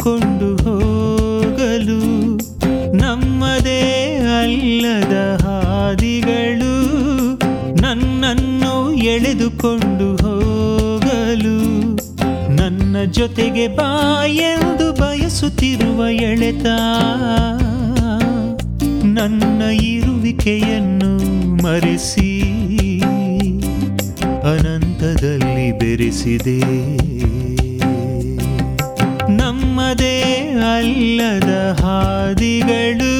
ಎಳೆದುಕೊಂಡು ಹೋಗಲು ನಮ್ಮದೇ ಅಲ್ಲದ ಹಾದಿಗಳು ನನ್ನನ್ನು ಎಳೆದುಕೊಂಡು ಹೋಗಲು ನನ್ನ ಜೊತೆಗೆ ಬಾ ಎಂದು ಬಯಸುತ್ತಿರುವ ಎಳೆತ ನನ್ನ ಇರುವಿಕೆಯನ್ನು ಮರೆಸಿ ಅನಂತದಲ್ಲಿ ಬೆರೆಸಿದೆ ನಮ್ಮದೇ ಅಲ್ಲದ ಹಾದಿಗಳು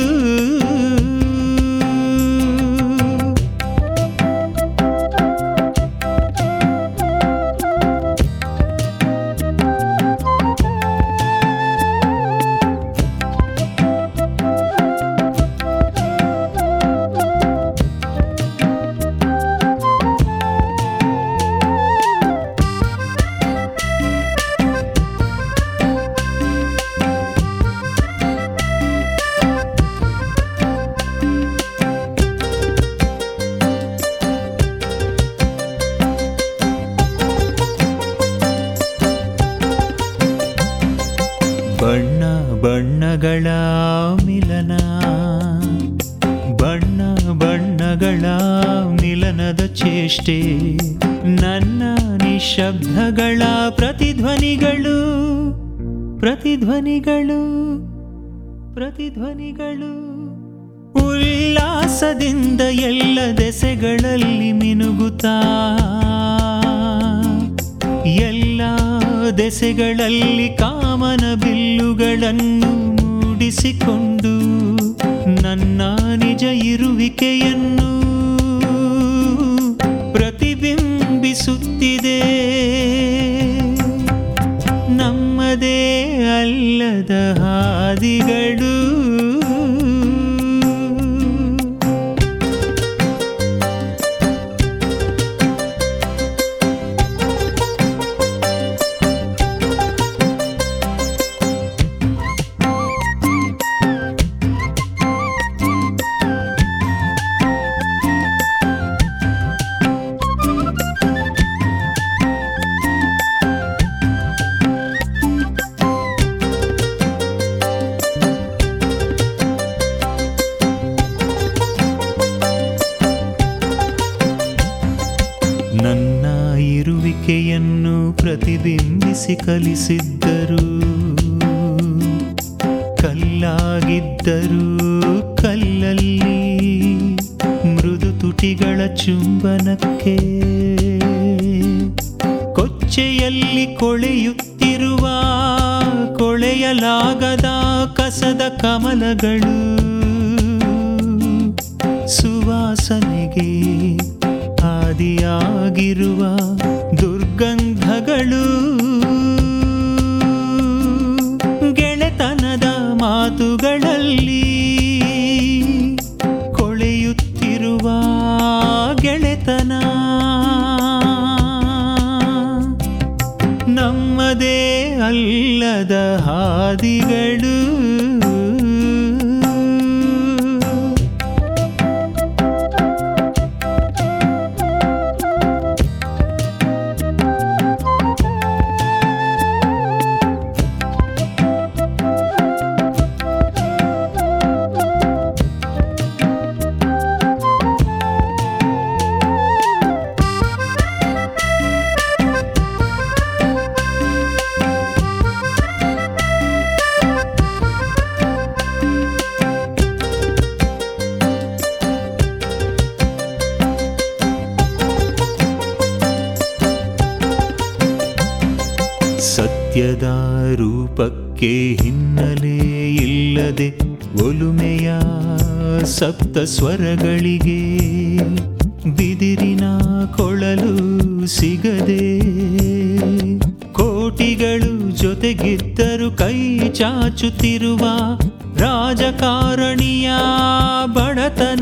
ಬಣ್ಣ ಬಣ್ಣಗಳ ಮಿಲನ ಬಣ್ಣ ಬಣ್ಣಗಳ ಮಿಲನದ ಚೇಷ್ಟೆ ನನ್ನ ನಿಶಬ್ದಗಳ ಪ್ರತಿಧ್ವನಿಗಳು ಪ್ರತಿಧ್ವನಿಗಳು ಪ್ರತಿಧ್ವನಿಗಳು ಉಲ್ಲಾಸದಿಂದ ಎಲ್ಲ ದೆಸೆಗಳಲ್ಲಿ ಮಿನುಗುತ್ತಾ ಎಲ್ಲ ದೆಸೆಗಳಲ್ಲಿ ಕಾಮನ ಬಿಲ್ಲುಗಳನ್ನು ಮೂಡಿಸಿಕೊಂಡು ನನ್ನ ನಿಜ ಇರುವಿಕೆಯನ್ನು ಪ್ರತಿಬಿಂಬಿಸುತ್ತಿದೆ ನಮ್ಮದೇ ಅಲ್ಲದ ಹಾದಿಗಳು ನನ್ನ ಇರುವಿಕೆಯನ್ನು ಪ್ರತಿಬಿಂಬಿಸಿ ಕಲಿಸಿದ್ದರು ಕಲ್ಲಾಗಿದ್ದರು ಕಲ್ಲಲ್ಲಿ ಮೃದು ತುಟಿಗಳ ಚುಂಬನಕ್ಕೆ ಕೊಚ್ಚೆಯಲ್ಲಿ ಕೊಳೆಯುತ್ತಿರುವ ಕೊಳೆಯಲಾಗದ ಕಸದ ಕಮಲಗಳು ಸುವಾಸನೆಗೆ ಆದಿಯಾಗಿರುವ ದುರ್ಗಂಧಗಳು ಗೆಳೆತನದ ಮಾತುಗಳಲ್ಲಿ ಕೊಳೆಯುತ್ತಿರುವ ಗೆಳೆತನ ನಮ್ಮದೇ ಅಲ್ಲದ ಹಾದಿಗಳು ಸತ್ಯದ ರೂಪಕ್ಕೆ ಹಿನ್ನೆಲೆ ಇಲ್ಲದೆ ಒಲುಮೆಯ ಸಪ್ತ ಸ್ವರಗಳಿಗೆ ಬಿದಿರಿನ ಕೊಳಲು ಸಿಗದೆ ಕೋಟಿಗಳು ಜೊತೆಗಿದ್ದರು ಕೈ ಚಾಚುತ್ತಿರುವ ರಾಜಕಾರಣಿಯ ಬಡತನ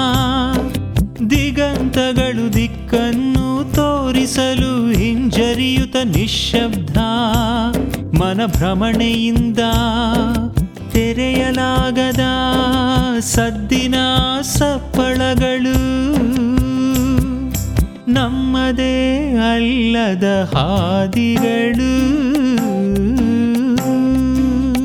ದಿಗಂತಗಳು ದಿಕ್ಕನ್ನು ತೋರಿಸಲು ಹಿಂಜರಿಯುತ ನಿಶ್ಶಬ್ದ ಮನಭ್ರಮಣೆಯಿಂದ ತೆರೆಯಲಾಗದ ಸದ್ದಿನ ಸಪ್ಪಳಗಳು ನಮ್ಮದೇ ಅಲ್ಲದ ಹಾದಿಗಳು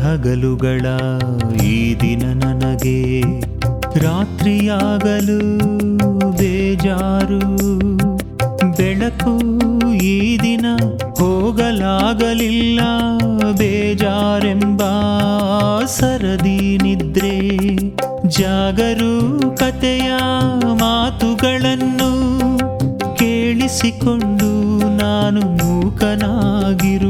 ಹಗಲುಗಳ ಈ ದಿನ ನನಗೆ ರಾತ್ರಿಯಾಗಲು ಬೇಜಾರು ಬೆಳಕು ಈ ದಿನ ಹೋಗಲಾಗಲಿಲ್ಲ ಬೇಜಾರೆಂಬ ಸರದಿ ನಿದ್ರೆ ಜಾಗರೂಕತೆಯ ಮಾತುಗಳನ್ನು ಕೇಳಿಸಿಕೊಂಡು ನಾನು ಮೂಕನಾಗಿರುವೆ